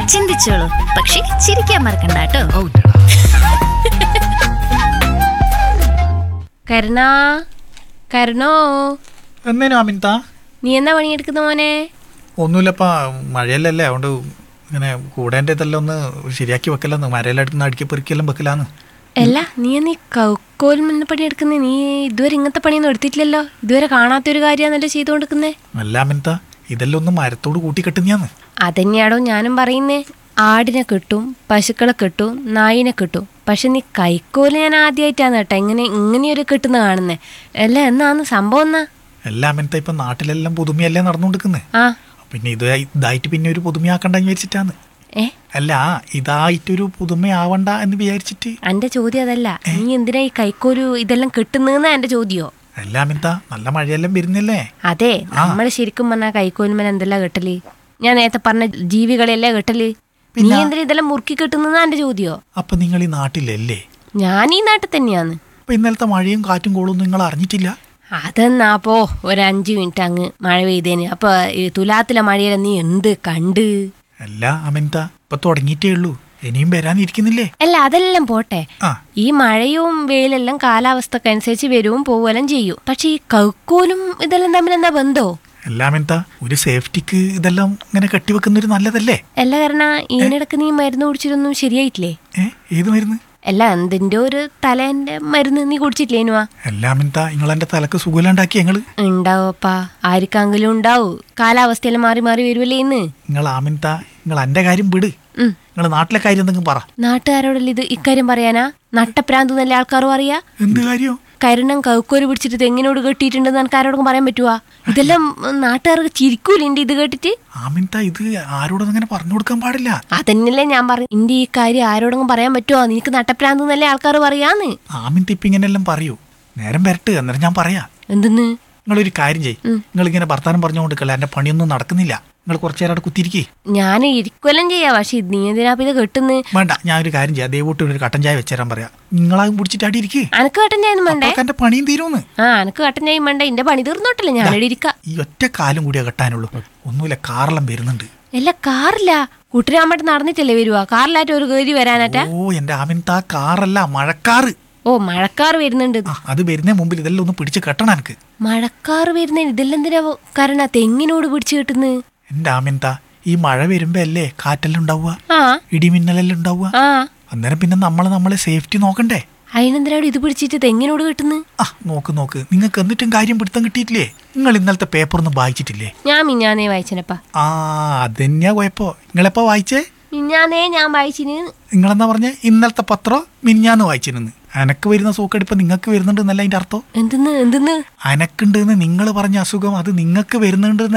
ചിന്തിച്ചോളൂ പക്ഷെ ചിരിക്കാൻ മറക്കണ്ട കേട്ടോ കരുണാ കരുണോ എന്നേനും അമിൻത നീ എന്നാ പണിയെടുക്കുന്ന മോനെ ഒന്നുമില്ലപ്പാ മഴയല്ലല്ലേ അതുകൊണ്ട് ഇങ്ങനെ കൂടേൻ്റെ ഇതെല്ലാം ഒന്ന് ശരിയാക്കി വെക്കലെന്ന് മരയിലെടുത്ത് അടുക്കി പെറുക്കിയെല്ലാം വെക്കലാന്ന് അല്ല നീ നീ കൗക്കോൽ നിന്ന് പണിയെടുക്കുന്നേ നീ ഇതുവരെ ഇങ്ങനത്തെ പണിയൊന്നും എടുത്തിട്ടില്ലല്ലോ ഇതുവരെ കാണാത്തൊരു കാര്യമാണല്ലോ ചെയ്തുകൊണ്ടിരിക്കുന്നേ അല്ല അമിൻത ഇതെല്ലാം ഒന്ന് മരത്തോട് കൂട്ടി കെട്ടുന്നയാന്ന് അതന്നെയാടോ ഞാനും പറയുന്നേ ആടിനെ കിട്ടും പശുക്കളെ കിട്ടും നായിനെ കിട്ടും പക്ഷെ നീ കൈക്കോല് ഞാൻ ആദ്യമായിട്ടാണ് കേട്ടോ ഇങ്ങനെ ഇങ്ങനെയൊരു കിട്ടുന്ന കാണുന്നേ അല്ല എന്നാന്ന് സംഭവം എന്നാ എല്ലാ അമിൻത ഇപ്പം നാട്ടിലെല്ലാം പുതുമയല്ലേ നടന്നുകൊണ്ടിരിക്കുന്നത് ആ പിന്നെ ഇത് ഇതായിട്ട് പിന്നെ ഒരു പുതുമയാക്കണ്ടെന്ന് വിചാരിച്ചിട്ടാന്ന് ഏ അല്ല ഇതായിട്ടൊരു പുതുമയാവണ്ട എന്ന് വിചാരിച്ചിട്ട് എന്റെ ചോദ്യം അതല്ല നീ എന്തിനാ ഈ കൈക്കോല് ഇതെല്ലാം കിട്ടുന്നതെന്നാ എന്റെ ചോദ്യോ അല്ല അമിൻത നല്ല മഴയെല്ലാം വരുന്നില്ലേ അതെ നമ്മൾ ശരിക്കും പറഞ്ഞാൽ കൈക്കോലുമൻ എന്തെല്ലാം കെട്ടല് ഞാൻ നേരത്തെ പറഞ്ഞ ജീവികളെല്ലാം കെട്ടല് നീ എന്തിനാ ഇതെല്ലാം മുറുക്കി കിട്ടുന്നതാ എന്റെ ചോദ്യോ അപ്പൊ നിങ്ങൾ ഈ നാട്ടിലല്ലേ ഞാൻ ഈ നാട്ടിൽ തന്നെയാന്ന് അപ്പൊ ഇന്നലത്തെ മഴയും കാറ്റും കോളും നിങ്ങൾ അറിഞ്ഞിട്ടില്ല അതെന്നാ അപ്പോ ഒരു അഞ്ചു മിനിറ്റ് അങ്ങ് മഴ പെയ്തേന് അപ്പൊ ഈ തുലാത്തിലെ മഴയിലെ നീ എന്ത് കണ്ട് അല്ല അമിൻത ഇപ്പൊ തുടങ്ങിയിട്ടേ ഉള്ളൂ ഇനിയും വരാനിരിക്കുന്നില്ലേ അല്ല അതെല്ലാം പോട്ടെ ആ ഈ മഴയും വെയിലെല്ലാം കാലാവസ്ഥക്കനുസരിച്ച് വരുവും പോവുകയെല്ലാം ചെയ്യും പക്ഷെ ഈ കൗക്കോലും ഇതെല്ലാം തമ്മിൽ എന്താ ബന്ധോ എല്ലാം എന്താ ഒരു സേഫ്റ്റിക്ക് ഇതെല്ലാം ഇങ്ങനെ കെട്ടിവെക്കുന്നൊരു നല്ലതല്ലേ അല്ല കാരണം ഈനിടക്ക് നീ മരുന്ന് കുടിച്ചിട്ടൊന്നും ശരിയായിട്ടില്ലേ ഏ ഏത് മരുന്ന് അല്ല എന്തിന്റെ ഒരു തലേന്റെ മരുന്ന് നീ കുടിച്ചിട്ടില്ലേനുവാ എല്ലാം എന്താ നിങ്ങൾ എന്റെ തലക്ക് സുഖമില്ലാണ്ടാക്കി ഞങ്ങള് ഉണ്ടാവപ്പാ ആർക്കെങ്കിലും ഉണ്ടാവൂ കാലാവസ്ഥയെല്ലാം മാറി മാറി വരുമല്ലേ ഇന്ന് നിങ്ങൾ ആമിൻത നിങ്ങൾ എന്റെ കാര്യം വിട് ഉം. നിങ്ങൾ നാട്ടിലെ കാര്യം എന്തെങ്കിലും പറ നാട്ടുകാരോടല്ല ഇത് ഇക്കാര്യം പറയാനാ നട്ടപ്രാന്ത് നല്ല ആൾക്കാരും അറിയാ എന്ത് കാര്യോ കരുണം കൗക്കോര് പിടിച്ചിട്ട് തെങ്ങിനോട് കെട്ടിയിട്ടുണ്ടെന്ന് എനിക്ക് ആരോടും പറയാൻ പറ്റുവാ ഇതെല്ലാം നാട്ടുകാർക്ക് ചിരിക്കൂലിണ്ട് ഇത് കേട്ടിട്ട് ആമിൻത ഇത് ആരോടും അങ്ങനെ പറഞ്ഞു കൊടുക്കാൻ പാടില്ല അതന്നെയല്ലേ ഞാൻ പറഞ്ഞു ഇന്റെ ഈ കാര്യം ആരോടെങ്കിലും പറയാൻ പറ്റുമോ നിനക്ക് നട്ടപ്രാന്ത് നല്ല ആൾക്കാർ പറയാന്ന് ആമിൻത ഇപ്പൊ ഇങ്ങനെയെല്ലാം പറയൂ നേരം വരട്ട് അന്നേരം ഞാൻ പറയാം എന്തെന്ന് നിങ്ങളൊരു കാര്യം ചെയ്യും നിങ്ങൾ ഇങ്ങനെ വർത്താനം പറഞ്ഞുകൊണ്ടിരിക്കല്ല എന്റെ പണിയൊന്നും നടക്കുന്നില്ല നിങ്ങൾ കുറച്ചു നേരം അവിടെ കുത്തിരിക്കേ ഞാൻ ഇരിക്കൊല്ലം ചെയ്യാ പക്ഷെ ഇത് നീ എന്തിനാ ഇപ്പൊ ഇത് കെട്ടുന്ന് വേണ്ട ഞാൻ ഒരു കാര്യം ചെയ്യാം ദൈവോട്ട് ഒരു കട്ടൻ ചായ വെച്ചേരാൻ പറയാം നിങ്ങളാകും പിടിച്ചിട്ട് അടി ഇരിക്കേ അനക്ക് കട്ടൻ ചെയ്യുന്നു വേണ്ടേ അപ്പൊ എന്റെ പണിയും തീരുമെന്ന് ആ അനക്ക് കട്ടൻ ചെയ്യും വേണ്ട എന്റെ പണി തീർന്നോട്ടല്ലേ ഞാനിവിടെ ഇരിക്ക ഈ ഒറ്റ കാലും കൂടിയേ കെട്ടാനുള്ളൂ ഒന്നുമില്ല കാറെല്ലാം വരുന്നുണ്ട് അല്ല കാറില്ല കുട്ടരാമ്പട്ട് നടന്നിട്ടല്ലേ വരുവാ കാറിലായിട്ട് ഒരു കയറി വരാനാറ്റാ ഓ എന്റെ ആമിൻത കാറല്ല മഴക്കാറ് ഓ മഴക്കാർ വരുന്നുണ്ട് ആ അത് വരുന്നേ മുമ്പിൽ ഇതെല്ലാം ഒന്ന് പിടിച്ച് കെട്ടണം എനിക്ക് മഴക്കാർ വരുന്നതിന് ഇതെല്ലാം എന്തിനാ കാരണം തെങ്ങിനോട് പിടിച്ചു കിട്ടുന്നു എന്റെ ആമിൻത ഈ മഴ വരുമ്പോ അല്ലേ കാറ്റെല്ലാം ഉണ്ടാവുക ആ ഇടിമിന്നലെല്ലാം ഉണ്ടാവുക ആ അന്നേരം പിന്നെ നമ്മൾ നമ്മളെ സേഫ്റ്റി നോക്കണ്ടേ അതിനെന്തിനാണ് ഇത് പിടിച്ചിട്ട് തെങ്ങിനോട് കിട്ടുന്നു ആ നോക്ക് നോക്ക് നിങ്ങൾക്ക് എന്നിട്ടും കാര്യം പിടുത്തം കിട്ടിയിട്ടില്ലേ നിങ്ങൾ ഇന്നലത്തെ പേപ്പർ ഒന്നും വായിച്ചിട്ടില്ലേ ഞാൻ മിഞ്ഞാന്നേ വായിച്ചനപ്പാ ആ അതന്നെയാ കുഴപ്പോ നിങ്ങളെപ്പോ വായിച്ചേ മിഞ്ഞാന്നേ ഞാൻ വായിച്ചിന് നിങ്ങളെന്നാ പറഞ്ഞ ഇന്നലത്തെ പത്രം മിഞ്ഞാന്ന് വായിച്ചിരുന്നു അനക്ക് വരുന്ന സൂക്കടിപ്പ് നിങ്ങൾക്ക് വരുന്നുണ്ട് എന്നല്ല അതിന്റെ അർത്ഥം എന്തെന്ന് എന്തെന്ന് അനക്കുണ്ട് എന്ന് നിങ്ങൾ പറഞ്ഞ അസുഖം അത് നിങ്ങൾക്ക് വരുന്നുണ്ട്